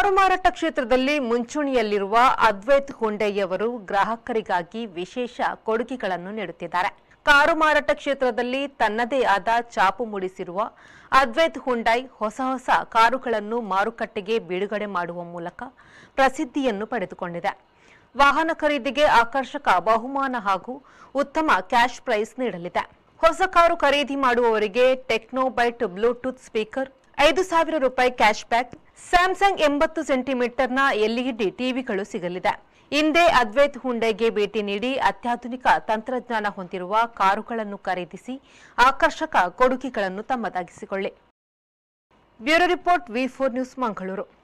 car ಮಾರಾಟ ಕ್ಷೇತ್ರದಲ್ಲಿ ಮುಂಚೂಣಿಯಲ್ಲಿರುವ ಅದ್ವೈತ್ ಹುಂಡೆಯವರು ಗ್ರಾಹಕರಿಗಾಗಿ ವಿಶೇಷ ಕೊಡುಗೆಗಳನ್ನು ನೀಡುತ್ತಿದ್ದಾರೆ ಕಾರು ಮಾರಾಟ ಕ್ಷೇತ್ರದಲ್ಲಿ ತನ್ನದೇ ಆದ ಛಾಪು ಮೂಡಿಸಿರುವ ಅದ್ವೈತ್ ಹುಂಡೈ ಹೊಸ ಹೊಸ ಕಾರುಗಳನ್ನು ಮಾರುಕಟ್ಟೆಗೆ ಬಿಡುಗಡೆ ಮಾಡುವ ಮೂಲಕ ಪ್ರಸಿದ್ಧಿಯನ್ನು ಪಡೆದುಕೊಂಡಿದೆ ವಾಹನ ಖರೀದಿಗೆ ಆಕರ್ಷಕ ಬಹುಮಾನ ಹಾಗೂ ಉತ್ತಮ ಕ್ಯಾಶ್ ಪ್ರೈಸ್ ನೀಡಲಿದೆ ಹೊಸ ಕಾರು ಖರೀದಿ ಮಾಡುವವರಿಗೆ ಟೆಕ್ನೋಬೈಟ್ ಬ್ಲೂಟೂತ್ ಸ್ಪೀಕರ್ ಐದು ಸಾವಿರ ರೂಪಾಯಿ ಕ್ಯಾಶ್ ಬ್ಯಾಕ್ ಸ್ಯಾಮ್ಸಂಗ್ ಎಂಬತ್ತು ಸೆಂಟಿಮೀಟರ್ನ ಎಲ್ಇಡಿ ಟಿವಿಗಳು ಸಿಗಲಿದೆ ಹಿಂದೆ ಅದ್ವೈತ್ ಹುಂಡೆಗೆ ಭೇಟಿ ನೀಡಿ ಅತ್ಯಾಧುನಿಕ ತಂತ್ರಜ್ಞಾನ ಹೊಂದಿರುವ ಕಾರುಗಳನ್ನು ಖರೀದಿಸಿ ಆಕರ್ಷಕ ಕೊಡುಗೆಗಳನ್ನು ತಮ್ಮದಾಗಿಸಿಕೊಳ್ಳಿ bureau report V four news Mangaluru